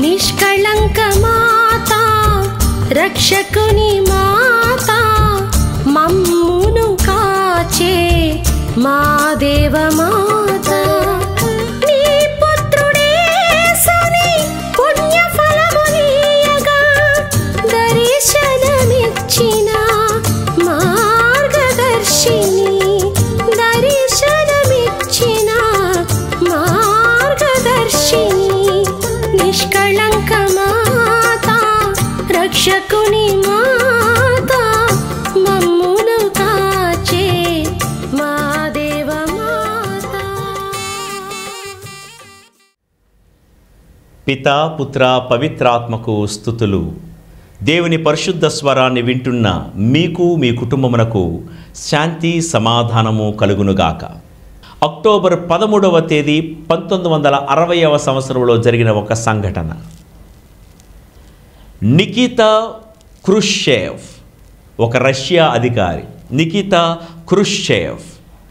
నిష్కళంక మాత రక్షకుని మాత మమ్మును కాచే మా దేవ మాత నీ పుత్రుడేసుని పుణ్య ఫలమునీయగా దర్శనమిచ్చిన మార్గదర్శిని దర్శనమిచ్చిన మార్గదర్శిని నిష్కళంక మాత రక్షకుని మాత మమ్మును కాచే మా దేవ మాత పితా పుత్ర పవిత్రాత్మకు స్థుతులు దేవుని పరిశుద్ధ స్వరాన్ని వింటున్న మీకు మీ కుటుంబమునకు శాంతి సమాధానము కలుగునుగాక అక్టోబర్ పదమూడవ తేదీ పంతొమ్మిది వందల అరవైవ సంవత్సరంలో జరిగిన ఒక సంఘటన నికితా క్రుషేవ్ ఒక రష్యా అధికారి నికితా క్రుషేవ్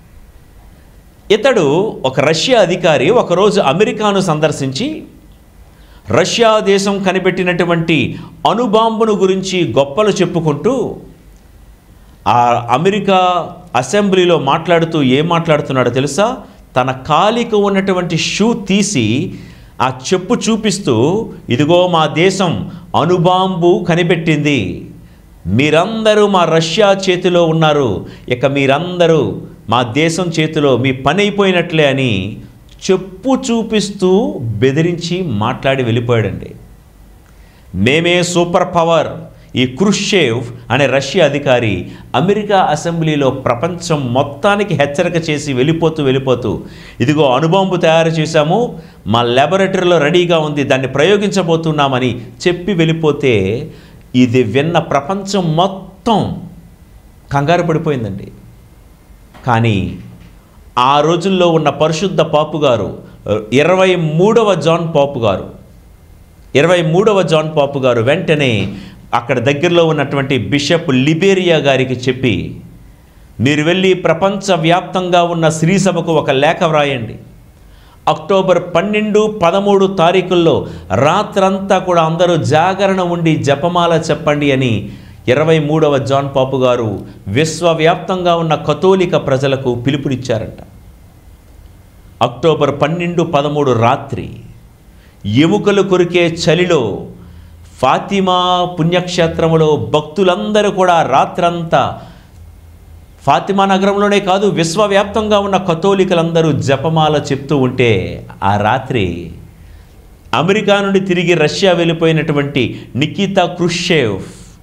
ఇతడు ఒక రష్యా అధికారి ఒకరోజు అమెరికాను సందర్శించి రష్యా దేశం కనిపెట్టినటువంటి అణుబాంబును గురించి గొప్పలు చెప్పుకుంటూ ఆ అమెరికా అసెంబ్లీలో మాట్లాడుతూ ఏం మాట్లాడుతున్నాడో తెలుసా తన కాలికి ఉన్నటువంటి షూ తీసి ఆ చెప్పు చూపిస్తూ ఇదిగో మా దేశం అణుబాంబు కనిపెట్టింది మీరందరూ మా రష్యా చేతిలో ఉన్నారు ఇక మీరందరూ మా దేశం చేతిలో మీ పని అయిపోయినట్లే అని చెప్పు చూపిస్తూ బెదిరించి మాట్లాడి వెళ్ళిపోయాడండి మేమే సూపర్ పవర్ ఈ క్రుషేవ్ అనే రష్యా అధికారి అమెరికా అసెంబ్లీలో ప్రపంచం మొత్తానికి హెచ్చరిక చేసి వెళ్ళిపోతూ వెళ్ళిపోతూ ఇదిగో అణుబాంబు తయారు చేశాము మా ల్యాబొరేటరీలో రెడీగా ఉంది దాన్ని ప్రయోగించబోతున్నామని చెప్పి వెళ్ళిపోతే ఇది విన్న ప్రపంచం మొత్తం కంగారు పడిపోయిందండి కానీ ఆ రోజుల్లో ఉన్న పరిశుద్ధ పాపు గారు ఇరవై మూడవ జాన్ పాపు గారు ఇరవై మూడవ జాన్ పాపు గారు వెంటనే అక్కడ దగ్గరలో ఉన్నటువంటి బిషప్ లిబేరియా గారికి చెప్పి మీరు వెళ్ళి ప్రపంచవ్యాప్తంగా ఉన్న శ్రీ సభకు ఒక లేఖ వ్రాయండి అక్టోబర్ పన్నెండు పదమూడు తారీఖుల్లో రాత్రంతా కూడా అందరూ జాగరణ ఉండి జపమాల చెప్పండి అని ఇరవై మూడవ జాన్ పాపు గారు విశ్వవ్యాప్తంగా ఉన్న కథోలిక ప్రజలకు పిలుపునిచ్చారంట అక్టోబర్ పన్నెండు పదమూడు రాత్రి ఎముకలు కొరికే చలిలో ఫాతిమా పుణ్యక్షేత్రములో భక్తులందరూ కూడా రాత్రంతా ఫాతిమా నగరంలోనే కాదు విశ్వవ్యాప్తంగా ఉన్న కథోలికలందరూ జపమాల చెప్తూ ఉంటే ఆ రాత్రి అమెరికా నుండి తిరిగి రష్యా వెళ్ళిపోయినటువంటి నికితా క్రుషేవ్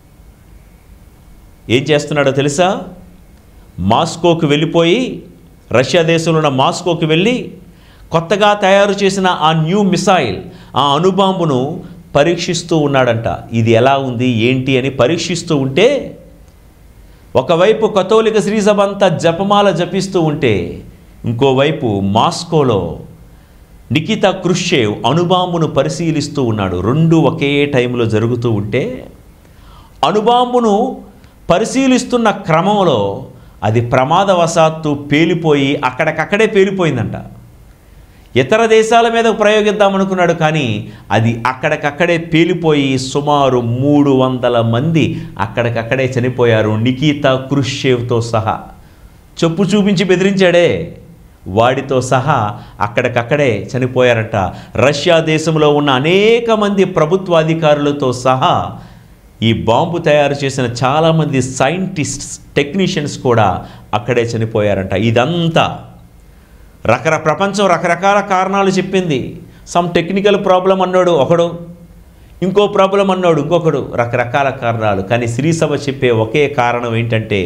ఏం చేస్తున్నాడో తెలుసా మాస్కోకు వెళ్ళిపోయి రష్యా దేశంలో ఉన్న మాస్కోకి వెళ్ళి కొత్తగా తయారు చేసిన ఆ న్యూ మిసైల్ ఆ అణుబాంబును పరీక్షిస్తూ ఉన్నాడంట ఇది ఎలా ఉంది ఏంటి అని పరీక్షిస్తూ ఉంటే ఒకవైపు కథోలిక శ్రీసభ అంతా జపమాల జపిస్తూ ఉంటే ఇంకోవైపు మాస్కోలో నికితా క్రుషేవ్ అణుబాంబును పరిశీలిస్తూ ఉన్నాడు రెండు ఒకే టైంలో జరుగుతూ ఉంటే అణుబాంబును పరిశీలిస్తున్న క్రమంలో అది ప్రమాదవశాత్తు పేలిపోయి అక్కడికక్కడే పేలిపోయిందంట ఇతర దేశాల మీద ప్రయోగిద్దామనుకున్నాడు కానీ అది అక్కడికక్కడే పేలిపోయి సుమారు మూడు వందల మంది అక్కడికక్కడే చనిపోయారు నికీతా క్రుషేవ్తో సహా చెప్పు చూపించి బెదిరించాడే వాడితో సహా అక్కడికక్కడే చనిపోయారట రష్యా దేశంలో ఉన్న అనేక మంది ప్రభుత్వాధికారులతో సహా ఈ బాంబు తయారు చేసిన చాలామంది సైంటిస్ట్స్ టెక్నీషియన్స్ కూడా అక్కడే చనిపోయారంట ఇదంతా రకర ప్రపంచం రకరకాల కారణాలు చెప్పింది సమ్ టెక్నికల్ ప్రాబ్లం అన్నాడు ఒకడు ఇంకో ప్రాబ్లం అన్నాడు ఇంకొకడు రకరకాల కారణాలు కానీ శ్రీసభ చెప్పే ఒకే కారణం ఏంటంటే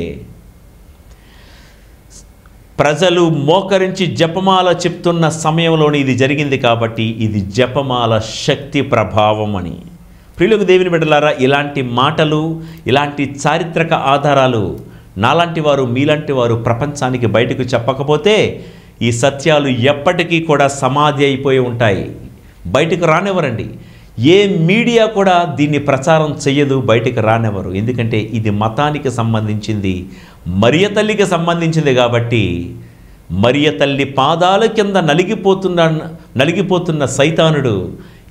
ప్రజలు మోకరించి జపమాల చెప్తున్న సమయంలోనే ఇది జరిగింది కాబట్టి ఇది జపమాల శక్తి ప్రభావం అని ప్రియులకు దేవుని బిడ్డలారా ఇలాంటి మాటలు ఇలాంటి చారిత్రక ఆధారాలు నాలాంటి వారు మీలాంటి వారు ప్రపంచానికి బయటకు చెప్పకపోతే ఈ సత్యాలు ఎప్పటికీ కూడా సమాధి అయిపోయి ఉంటాయి బయటకు రానివ్వరండి ఏ మీడియా కూడా దీన్ని ప్రచారం చెయ్యదు బయటకు రానివ్వరు ఎందుకంటే ఇది మతానికి సంబంధించింది మరియ తల్లికి సంబంధించింది కాబట్టి మరియ తల్లి పాదాల కింద నలిగిపోతున్న నలిగిపోతున్న సైతానుడు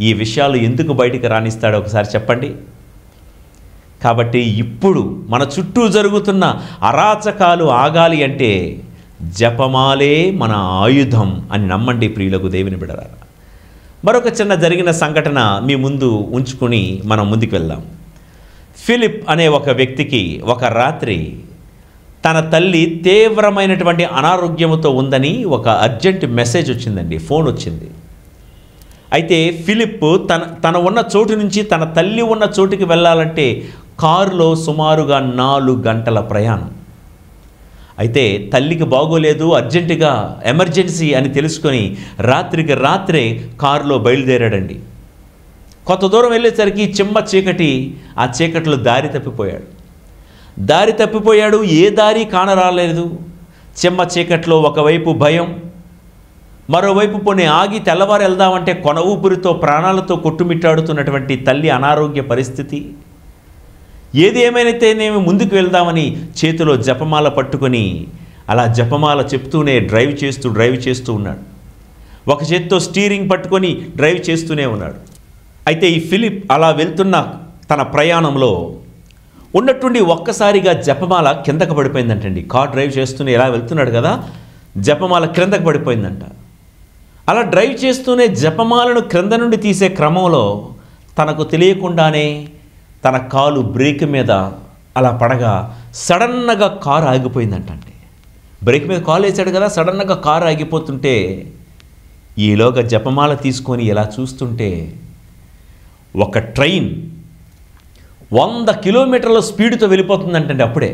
ఈ విషయాలు ఎందుకు బయటికి రాణిస్తాడో ఒకసారి చెప్పండి కాబట్టి ఇప్పుడు మన చుట్టూ జరుగుతున్న అరాచకాలు ఆగాలి అంటే జపమాలే మన ఆయుధం అని నమ్మండి ప్రియులకు దేవుని బిడరారా మరొక చిన్న జరిగిన సంఘటన మీ ముందు ఉంచుకొని మనం ముందుకు వెళ్దాం ఫిలిప్ అనే ఒక వ్యక్తికి ఒక రాత్రి తన తల్లి తీవ్రమైనటువంటి అనారోగ్యముతో ఉందని ఒక అర్జెంట్ మెసేజ్ వచ్చిందండి ఫోన్ వచ్చింది అయితే ఫిలిప్ తన తన ఉన్న చోటు నుంచి తన తల్లి ఉన్న చోటుకి వెళ్ళాలంటే కారులో సుమారుగా నాలుగు గంటల ప్రయాణం అయితే తల్లికి బాగోలేదు అర్జెంటుగా ఎమర్జెన్సీ అని తెలుసుకొని రాత్రికి రాత్రే కారులో బయలుదేరాడండి కొంత దూరం వెళ్ళేసరికి చిమ్మ చీకటి ఆ చీకట్లో దారి తప్పిపోయాడు దారి తప్పిపోయాడు ఏ దారి కానరాలేదు చిమ్మ చీకట్లో ఒకవైపు భయం మరోవైపు పోనీ ఆగి తెల్లవారు వెళ్దామంటే కొన ఊపిరితో ప్రాణాలతో కొట్టుమిట్టాడుతున్నటువంటి తల్లి అనారోగ్య పరిస్థితి ఏది ఏమైనైతేనేమి ముందుకు వెళ్దామని చేతిలో జపమాల పట్టుకొని అలా జపమాల చెప్తూనే డ్రైవ్ చేస్తూ డ్రైవ్ చేస్తూ ఉన్నాడు ఒక చేత్తో స్టీరింగ్ పట్టుకొని డ్రైవ్ చేస్తూనే ఉన్నాడు అయితే ఈ ఫిలిప్ అలా వెళ్తున్న తన ప్రయాణంలో ఉన్నట్టుండి ఒక్కసారిగా జపమాల కిందకు పడిపోయిందంటండి కార్ డ్రైవ్ చేస్తూనే ఇలా వెళ్తున్నాడు కదా జపమాల క్రిందకు పడిపోయిందంట అలా డ్రైవ్ చేస్తూనే జపమాలను క్రింద నుండి తీసే క్రమంలో తనకు తెలియకుండానే తన కాలు బ్రేక్ మీద అలా పడగా సడన్గా కారు ఆగిపోయిందంటండి బ్రేక్ మీద కాలు వేసాడు కదా సడన్గా కారు ఆగిపోతుంటే ఈలోగా జపమాల తీసుకొని ఇలా చూస్తుంటే ఒక ట్రైన్ వంద కిలోమీటర్ల స్పీడ్తో వెళ్ళిపోతుందంటండి అప్పుడే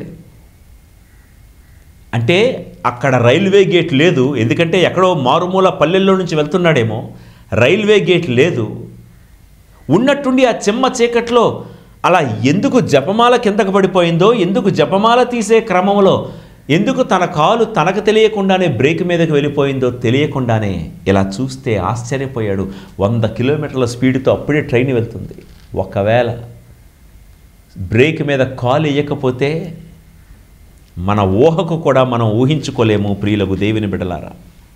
అంటే అక్కడ రైల్వే గేట్ లేదు ఎందుకంటే ఎక్కడో మారుమూల పల్లెల్లో నుంచి వెళ్తున్నాడేమో రైల్వే గేట్ లేదు ఉన్నట్టుండి ఆ చెమ్మ చీకట్లో అలా ఎందుకు జపమాల కిందకు పడిపోయిందో ఎందుకు జపమాల తీసే క్రమంలో ఎందుకు తన కాలు తనకు తెలియకుండానే బ్రేక్ మీదకి వెళ్ళిపోయిందో తెలియకుండానే ఇలా చూస్తే ఆశ్చర్యపోయాడు వంద కిలోమీటర్ల స్పీడ్తో అప్పుడే ట్రైన్ వెళ్తుంది ఒకవేళ బ్రేక్ మీద కాలు వేయకపోతే మన ఊహకు కూడా మనం ఊహించుకోలేము ప్రియులకు దేవుని బిడలారా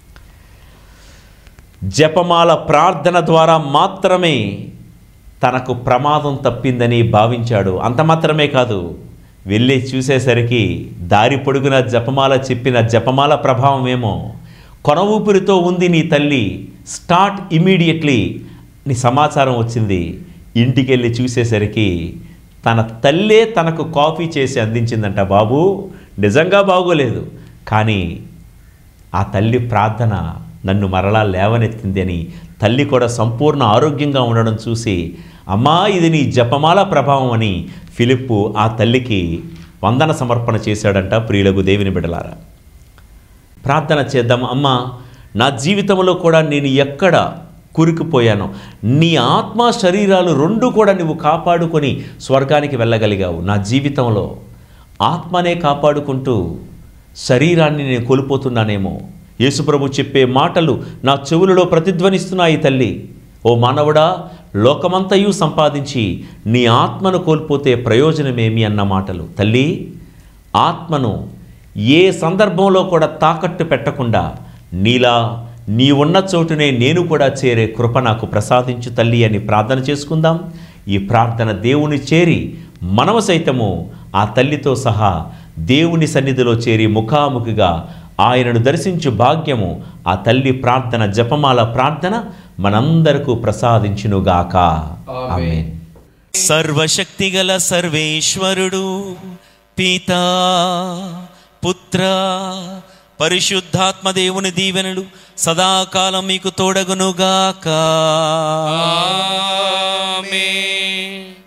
జపమాల ప్రార్థన ద్వారా మాత్రమే తనకు ప్రమాదం తప్పిందని భావించాడు అంత మాత్రమే కాదు వెళ్ళి చూసేసరికి దారి పొడుగున జపమాల చెప్పిన జపమాల ప్రభావం ఏమో కొన ఊపిరితో ఉంది నీ తల్లి స్టార్ట్ ఇమీడియట్లీ నీ సమాచారం వచ్చింది ఇంటికి వెళ్ళి చూసేసరికి తన తల్లే తనకు కాఫీ చేసి అందించిందంట బాబు నిజంగా బాగోలేదు కానీ ఆ తల్లి ప్రార్థన నన్ను మరలా లేవనెత్తింది అని తల్లి కూడా సంపూర్ణ ఆరోగ్యంగా ఉండడం చూసి అమ్మా ఇది నీ జపమాల ప్రభావం అని ఫిలిప్పు ఆ తల్లికి వందన సమర్పణ చేశాడంట ప్రియులకు దేవుని బిడలారా ప్రార్థన చేద్దాం అమ్మా నా జీవితంలో కూడా నేను ఎక్కడ కురికిపోయాను నీ ఆత్మ శరీరాలు రెండు కూడా నువ్వు కాపాడుకొని స్వర్గానికి వెళ్ళగలిగావు నా జీవితంలో ఆత్మనే కాపాడుకుంటూ శరీరాన్ని నేను కోల్పోతున్నానేమో యేసుప్రభు చెప్పే మాటలు నా చెవులలో ప్రతిధ్వనిస్తున్నాయి తల్లి ఓ మానవుడా లోకమంతయు సంపాదించి నీ ఆత్మను కోల్పోతే ప్రయోజనమేమి అన్న మాటలు తల్లి ఆత్మను ఏ సందర్భంలో కూడా తాకట్టు పెట్టకుండా నీలా నీ ఉన్న చోటునే నేను కూడా చేరే కృప నాకు ప్రసాదించు తల్లి అని ప్రార్థన చేసుకుందాం ఈ ప్రార్థన దేవుని చేరి మనము సైతము ఆ తల్లితో సహా దేవుని సన్నిధిలో చేరి ముఖాముఖిగా ఆయనను దర్శించు భాగ్యము ఆ తల్లి ప్రార్థన జపమాల ప్రార్థన మనందరకు ప్రసాదించునుగాక ఆమేన్ సర్వశక్తిగల సర్వేశ్వరుడు పితా పుత్ర పరిశుద్ధాత్మ దేవుని దీవెనలు సదాకాలం మీకు తోడగునుగాక ఆమేన్